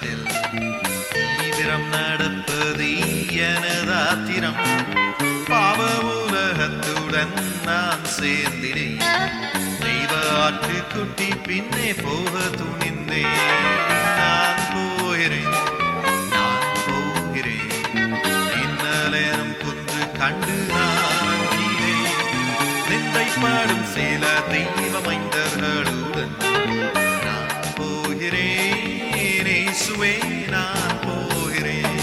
பாவத்தில் தீவிரம் நடப்பது எனதாத்திரம் பாவ உலகத்துடன் நான் சேர்ந்தினேன் தெய்வ ஆட்டுக்குட்டி பின்னே போக துணிந்தேன் நான் போகிறேன் நான் போகிறேன் இன்னலேனும் குன்று கண்டு நான் அஞ்சினேன் நிந்தை பாடும் சில தெய்வமைந்தர்களுடன் நான் போகிறேன் இயேசுவே நான் போகிறேன்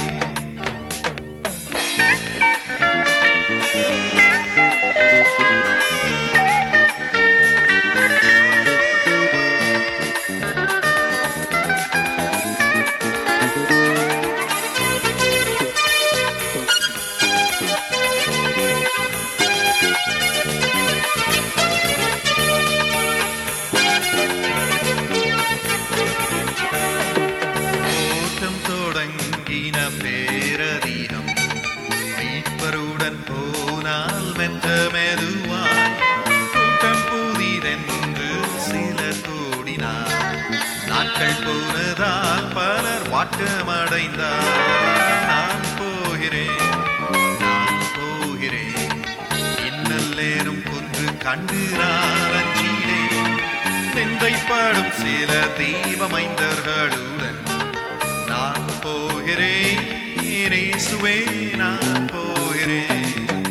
ஓட்டம் தொடங்கின பேரதிகம் மீட்பருடன் போனால் மெத்த மெதுவாய் கூட்டம் புதிதென்று சிலர் கூடினார் நாட்கள் போனதால் பலர் வாட்டமடைந்தார் நான் போகிறேன் நான் போகிறேன் இன்னல்லேனும் கொன்று கண்டு நான் அஞ்சினேன் நிந்தைப்படும் சில தெய்வமைந்தர்களுடன் நான் போகிறேன் இயேசுவே நான் போகிறேன்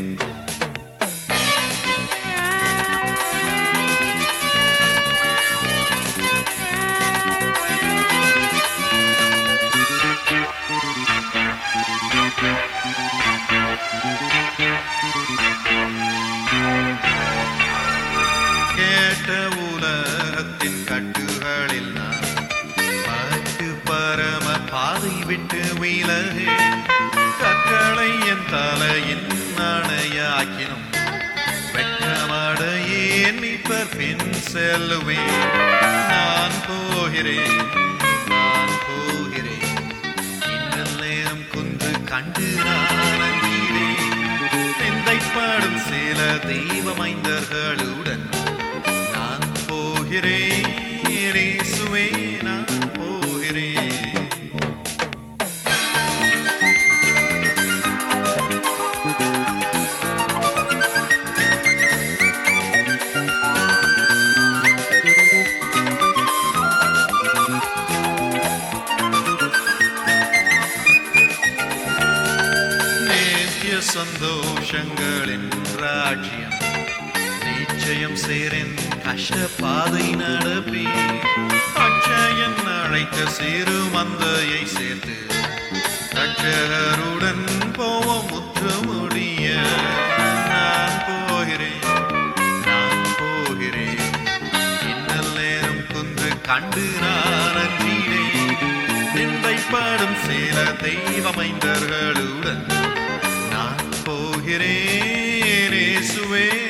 கேட்ட உலகத்தின் கட்டுகளில் நான் பட்டு பரம பாதை விட்டு விலகு கற்களை என் தலையின் அணையாக்கினும் வெட்கமடையேன் மீட்பர் பின் செல்லுவேன் நான் போகிறேன் நான் போகிறேன் இன்னல் நேரம் குன்று கண்டு நான் அஞ்சினேன் நிந்தைப்படும் சில தெய்வமைந்தர்களுடன் நான் போகிறேன் இயேசுவே நான் போகிறேன் நேத்திய சந்தோஷங்களின் ராஜ்யம் நிச்சயம் சேரன் கஷ்ட பாதை நடப்பி அச்சயன் அழைத்த சிறு மந்தையை சேர்த்து ரட்சகருடன் போவோம் முற்று முடிய நான் போகிறேன் நான் போகிறேன் இன்னல் நேரம் குன்று கண்டு நான் அஞ்சினேன் நிந்தைப்படும் சில தெய்வமைந்தர்களுடன் நான் போகிறேன் இயேசுவே